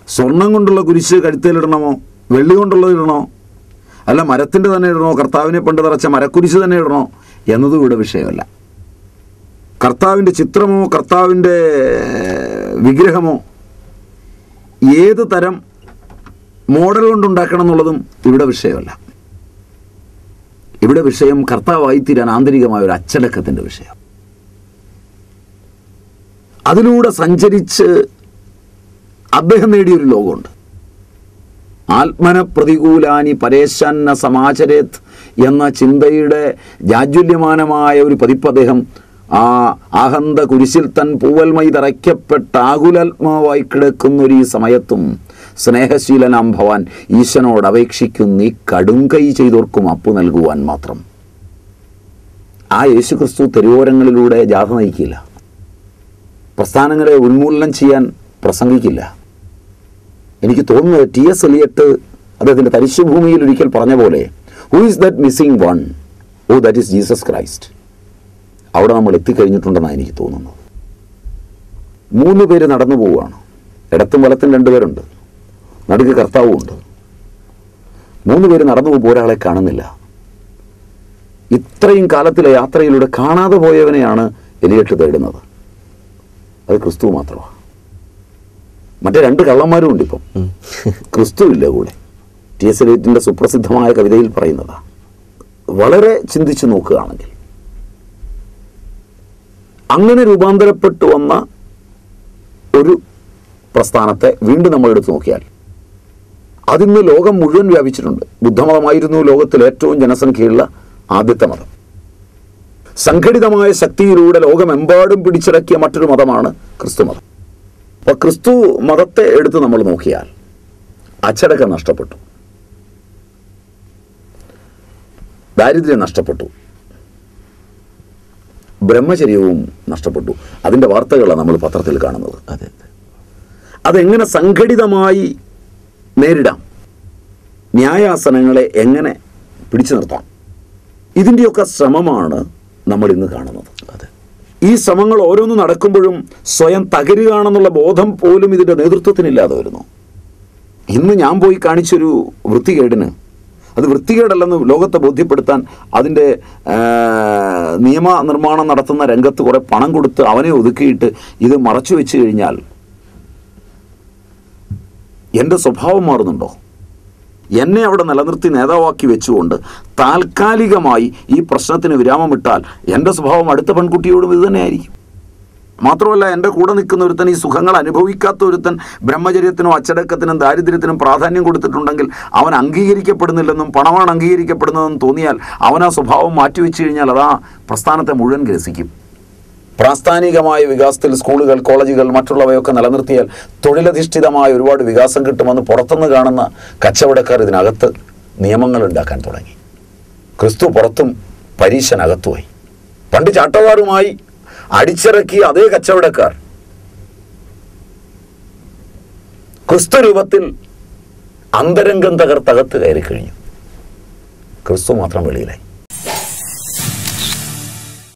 സ്വർണം കൊണ്ടുള്ള കുരിശ് കഴുത്തേലിടണമോ വെള്ളി കൊണ്ടുള്ളത് ഇടണോ അല്ല മരത്തിൻ്റെ തന്നെ ഇടണോ കർത്താവിനെ പണ്ട് തറച്ച മരക്കുരിശ് തന്നെ ഇടണോ എന്നതും ഇവിടെ വിഷയമല്ല കർത്താവിൻ്റെ ചിത്രമോ കർത്താവിൻ്റെ വിഗ്രഹമോ ഏത് തരം മോഡൽ കൊണ്ടുണ്ടാക്കണം എന്നുള്ളതും ഇവിടെ വിഷയമല്ല ഇവിടെ വിഷയം കർത്താവായി തീരാൻ ആന്തരികമായ ഒരു അച്ചടക്കത്തിൻ്റെ വിഷയം അതിലൂടെ സഞ്ചരിച്ച് അദ്ദേഹം നേടിയൊരു ലോകമുണ്ട് ആത്മന പ്രതികൂലാനി പരേശന്ന സമാചരേത് എന്ന ചിന്തയുടെ ജാജ്വല്യമാനമായ ഒരു പതിപ്പ് അദ്ദേഹം ആ ആഹന്ത കുരിശിൽ തൻ പൂവൽമൈ തറയ്ക്കപ്പെട്ട ആകുലാത്മാവായി കിടക്കുന്ന ഈ സമയത്തും സ്നേഹശീലനാം ഭവാൻ ഈശനോട് അപേക്ഷിക്കുന്ന ഈ കടുംകൈ ചെയ്തോർക്കും അപ്പു നൽകുവാൻ മാത്രം ആ യേശുക്രിസ്തു തെരുവോരങ്ങളിലൂടെ ജാഥ നയിക്കില്ല പ്രസ്ഥാനങ്ങളെ ഉന്മൂലനം ചെയ്യാൻ പ്രസംഗിക്കില്ല എനിക്ക് തോന്നുന്നത് ടി എസ് എലിയട്ട് അദ്ദേഹത്തിൻ്റെ തരിശുഭൂമിയിൽ ഒരിക്കൽ പറഞ്ഞ പോലെ who is that missing one oh that is Jesus Christ അവിടെ നമ്മൾ എത്തിക്കഴിഞ്ഞിട്ടുണ്ടെന്നാണ് എനിക്ക് തോന്നുന്നത് മൂന്ന് പേര് നടന്നു പോവുകയാണ് ഇടത്തും വലത്തും രണ്ടുപേരുണ്ട് നടുക്ക് കർത്താവും ഉണ്ട് മൂന്ന് പേര് നടന്നു പോകുമ്പോൾ ഒരാളെ കാണുന്നില്ല ഇത്രയും കാലത്തിലെ യാത്രയിലൂടെ കാണാതെ പോയവനെയാണ് എലിയട്ട് തേടുന്നത് അത് ക്രിസ്തു മാത്രമാണ് മറ്റേ രണ്ട് കള്ളന്മാരും ഉണ്ട് ഇപ്പം ക്രിസ്തു ഇല്ല കൂടെ ടി എസ് എലിയറ്റിൻ്റെ സുപ്രസിദ്ധമായ കവിതയിൽ പറയുന്നതാണ് വളരെ ചിന്തിച്ചു നോക്കുകയാണെങ്കിൽ അങ്ങനെ രൂപാന്തരപ്പെട്ടു വന്ന ഒരു പ്രസ്ഥാനത്തെ വീണ്ടും നമ്മൾ എടുത്തു നോക്കിയാൽ അതിന്ന് ലോകം മുഴുവൻ വ്യാപിച്ചിട്ടുണ്ട് ബുദ്ധമതമായിരുന്നു ലോകത്തിൽ ഏറ്റവും ജനസംഖ്യയുള്ള ആദ്യത്തെ മതം സംഘടിതമായ ശക്തിയിലൂടെ ലോകമെമ്പാടും പിടിച്ചടക്കിയ മറ്റൊരു മതമാണ് ക്രിസ്തു മതം അപ്പൊ ക്രിസ്തു മതത്തെ എടുത്ത് നമ്മൾ നോക്കിയാൽ അച്ചടക്കം നഷ്ടപ്പെട്ടു ദാരിദ്ര്യം നഷ്ടപ്പെട്ടു ബ്രഹ്മചര്യവും നഷ്ടപ്പെട്ടു അതിൻ്റെ വാർത്തകളാണ് നമ്മൾ പത്രത്തിൽ കാണുന്നത് അതെ അതെ അതെങ്ങനെ സംഘടിതമായി നേരിടാം ന്യായാസനങ്ങളെ എങ്ങനെ പിടിച്ചു നിർത്താം ഇതിൻ്റെയൊക്കെ ശ്രമമാണ് നമ്മൾ ഇന്ന് കാണുന്നത് അതെ ഈ ശ്രമങ്ങൾ ഓരോന്ന് നടക്കുമ്പോഴും സ്വയം തകരുകയാണെന്നുള്ള ബോധം പോലും ഇതിൻ്റെ നേതൃത്വത്തിനില്ലാതെ വരുന്നു ഇന്ന് ഞാൻ പോയി കാണിച്ചൊരു വൃത്തികേടിന് അത് വൃത്തികേടല്ലെന്ന് ലോകത്തെ ബോധ്യപ്പെടുത്താൻ അതിൻ്റെ ആ, നിയമ നിർമ്മാണം നടത്തുന്ന രംഗത്ത് കുറേ പണം കൊടുത്ത് അവനെ ഒതുക്കിയിട്ട് ഇത് മറച്ചു വെച്ച് കഴിഞ്ഞാൽ എൻ്റെ സ്വഭാവം മാറുന്നുണ്ടോ എന്നെ അവിടെ നിലനിർത്തി നേതാവാക്കി വെച്ചുകൊണ്ട് താൽക്കാലികമായി ഈ പ്രശ്നത്തിന് വിരാമമിട്ടാൽ എൻ്റെ സ്വഭാവം അടുത്ത പെൺകുട്ടിയോടും ഇത് തന്നെയായിരിക്കും മാത്രമല്ല എൻ്റെ കൂടെ നിൽക്കുന്ന ഒരുത്തൻ ഈ സുഖങ്ങൾ അനുഭവിക്കാത്ത ഒരുത്തൻ ബ്രഹ്മചര്യത്തിനും അച്ചടക്കത്തിനും ദാരിദ്ര്യത്തിനും പ്രാധാന്യം കൊടുത്തിട്ടുണ്ടെങ്കിൽ അവൻ അംഗീകരിക്കപ്പെടുന്നില്ലെന്നും പണമാണ് അംഗീകരിക്കപ്പെടുന്നതെന്നും തോന്നിയാൽ അവൻ ആ സ്വഭാവം മാറ്റിവെച്ച് കഴിഞ്ഞാൽ അതാ പ്രസ്ഥാനത്തെ മുഴുവൻ ഗ്രസിക്കും പ്രാസ്ഥാനികമായ വികാസത്തിൽ സ്കൂളുകൾ കോളേജുകൾ മറ്റുള്ളവയൊക്കെ നിലനിർത്തിയാൽ തൊഴിലധിഷ്ഠിതമായ ഒരുപാട് വികാസം കിട്ടുമെന്ന് പുറത്തുനിന്ന് കാണുന്ന കച്ചവടക്കാർ ഇതിനകത്ത് നിയമങ്ങൾ ഉണ്ടാക്കാൻ തുടങ്ങി ക്രിസ്തു പുറത്തും പരീശനകത്തുമായി പണ്ട് ചാട്ടവാറുമായി അടിച്ചിറക്കിയ അതേ കച്ചവടക്കാർ ക്രിസ്തു രൂപത്തിൽ അന്തരംഗം തകർത്തകത്ത് കയറി കഴിഞ്ഞു ക്രിസ്തു മാത്രം വെളിയിലായി